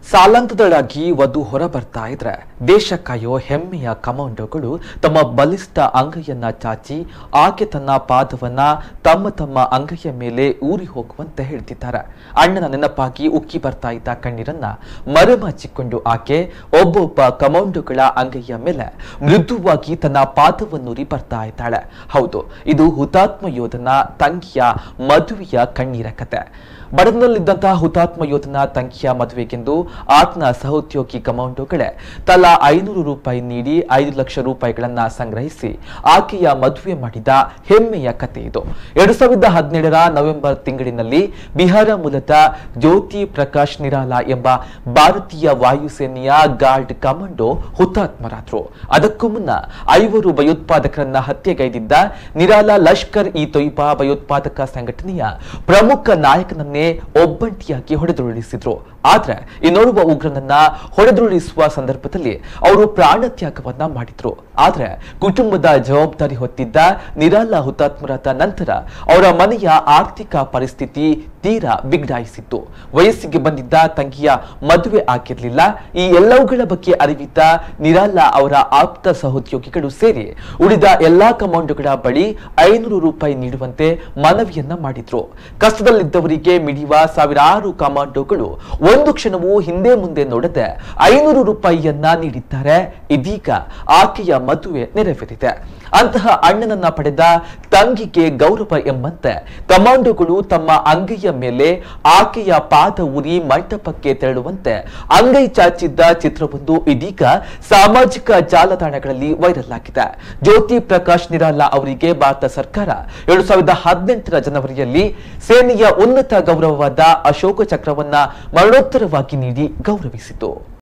ಸಾಲಂತದಳಾಗಿ ವಧು ಹೊರ ಬರ್ತಾ ಇದ್ರೆ ದೇಶ ಕಾಯೋ ಹೆಮ್ಮೆಯ ಕಮಾಂಡೋಗಳು ತಮ್ಮ ಬಲಿಷ್ಠ ಅಂಗೈಯನ್ನ ಚಾಚಿ ಆಕೆ ತನ್ನ ಪಾದವನ್ನ ತಮ್ಮ ತಮ್ಮ ಅಂಗೈಯ ಮೇಲೆ ಊರಿ ಹೋಗುವಂತೆ ಹೇಳ್ತಿದ್ದಾರೆ ಅಣ್ಣನ ನೆನಪಾಗಿ ಉಕ್ಕಿ ಬರ್ತಾ ಇದ್ದ ಕಣ್ಣೀರನ್ನ ಮರೆಮಾಚಿಕೊಂಡು ಆಕೆ ಒಬ್ಬೊಬ್ಬ ಕಮಾಂಡೋಗಳ ಅಂಗೈಯ ಮೇಲೆ ಮೃದುವಾಗಿ ತನ್ನ ಪಾದವನ್ನೂರಿ ಬರ್ತಾ ಇದ್ದಾಳೆ ಹೌದು ಇದು ಹುತಾತ್ಮ ಯೋಧನ ತಂಗಿಯ ಮದುವೆಯ ಕಣ್ಣೀರ ಕತೆ ಬಡತನದಲ್ಲಿದ್ದಂತಹ ಹುತಾತ್ಮ ಯೋಧನ ತಂಗಿಯ ಮದುವೆಗೆಂದು ಆತನ ಸಹೋದ್ಯೋಗಿ ಕಮಾಂಡೋಗಳೇ ತಲಾ ಐನೂರು ರೂಪಾಯಿ ನೀಡಿ ಐದು ಲಕ್ಷ ರೂಪಾಯಿಗಳನ್ನ ಸಂಗ್ರಹಿಸಿ ಆಕೆಯ ಮದುವೆ ಮಾಡಿದ ಹೆಮ್ಮೆಯ ಕತೆ ಇದು ಎರಡು ಸಾವಿರದ ಹದಿನೇಳರ ನವೆಂಬರ್ ತಿಂಗಳಿನಲ್ಲಿ ಬಿಹಾರ ಮೂಲದ ಜ್ಯೋತಿ ಪ್ರಕಾಶ್ ನಿರಾಲ ಎಂಬ ಭಾರತೀಯ ವಾಯುಸೇನೆಯ ಗಾರ್ಡ್ ಕಮಾಂಡೋ ಹುತಾತ್ಮರಾದ್ರು ಅದಕ್ಕೂ ಮುನ್ನ ಐವರು ಭಯೋತ್ಪಾದಕರನ್ನ ಹತ್ಯೆಗೈದಿದ್ದ ನಿರಾಲ ಲಷ್ಕರ್ ಇ ತೊಯ್ಬಾ ಭಯೋತ್ಪಾದಕ ಸಂಘಟನೆಯ ಪ್ರಮುಖ ನಾಯಕನನ್ನೇ ಒಬ್ಬಂಟಿಯಾಗಿ ಹೊಡೆದುರುಳಿಸಿದ್ರು ಆದ್ರೆ ಇನ್ನೋರ್ವ ಉಗ್ರನನ್ನ ಹೊಡೆದುರುಳಿಸುವ ಸಂದರ್ಭದಲ್ಲಿ ಅವರು ಪ್ರಾಣ ತ್ಯಾಗವನ್ನ ಮಾಡಿದ್ರು ಆದ್ರೆ ಕುಟುಂಬದ ಜವಾಬ್ದಾರಿ ಹೊತ್ತಿದ್ದ ನಿರಾಲ ಹುತಾತ್ಮರಾದ ನಂತರ ಅವರ ಮನೆಯ ಆರ್ಥಿಕ ಪರಿಸ್ಥಿತಿ ತೀರಾ ಬಿಗಡಾಯಿಸಿತ್ತು ವಯಸ್ಸಿಗೆ ಬಂದಿದ್ದ ತಂಗಿಯ ಮದುವೆ ಆಗಿರಲಿಲ್ಲ ಈ ಎಲ್ಲವುಗಳ ಬಗ್ಗೆ ಅರಿವಿದ್ದ ನಿರಾಲ ಅವರ ಆಪ್ತ ಸಹೋದ್ಯೋಗಿಗಳು ಸೇರಿ ಉಳಿದ ಎಲ್ಲಾ ಕಮಾಂಡೋಗಳ ಬಳಿ ಐನೂರು ರೂಪಾಯಿ ನೀಡುವಂತೆ ಮನವಿಯನ್ನ ಮಾಡಿದ್ರು ಕಷ್ಟದಲ್ಲಿದ್ದವರಿಗೆ ಮಿಡಿಯುವ ಸಾವಿರಾರು ಕಮಾಂಡೋಗಳು ಒಂದು ಕ್ಷಣವೂ ಹಿಂದೆ ಮುಂದೆ ನೋಡದೆ ಐನೂರು ರೂಪಾಯಿಯನ್ನ ನೀಡಿದ್ದಾರೆ ಇದೀಗ ಆಕೆಯ ಮದುವೆ ನೆರವೇರಿದೆ ಅಂತಹ ಅಣ್ಣನನ್ನ ಪಡೆದ ತಂಗಿಗೆ ಗೌರವ ಎಂಬಂತೆ ಕಮಾಂಡೋಗಳು ತಮ್ಮ ಅಂಗೈಯ ಮೇಲೆ ಆಕೆಯ ಪಾದ ಉರಿ ಮಂಟಪಕ್ಕೆ ತೆರಳುವಂತೆ ಅಂಗೈ ಚಾಚಿದ್ದ ಚಿತ್ರವೊಂದು ಇದೀಗ ಸಾಮಾಜಿಕ ಜಾಲತಾಣಗಳಲ್ಲಿ ವೈರಲ್ ಆಗಿದೆ ಜ್ಯೋತಿ ಪ್ರಕಾಶ್ ನಿರಾಲ ಅವರಿಗೆ ಭಾರತ ಸರ್ಕಾರ ಎರಡು ಸಾವಿರದ ಹದಿನೆಂಟರ ಜನವರಿಯಲ್ಲಿ ಸೇನೆಯ ಉನ್ನತ ಗೌರವವಾದ ಅಶೋಕ ಚಕ್ರವನ್ನ ಮರಣೋತ್ತರವಾಗಿ ನೀಡಿ ಗೌರವಿಸಿತು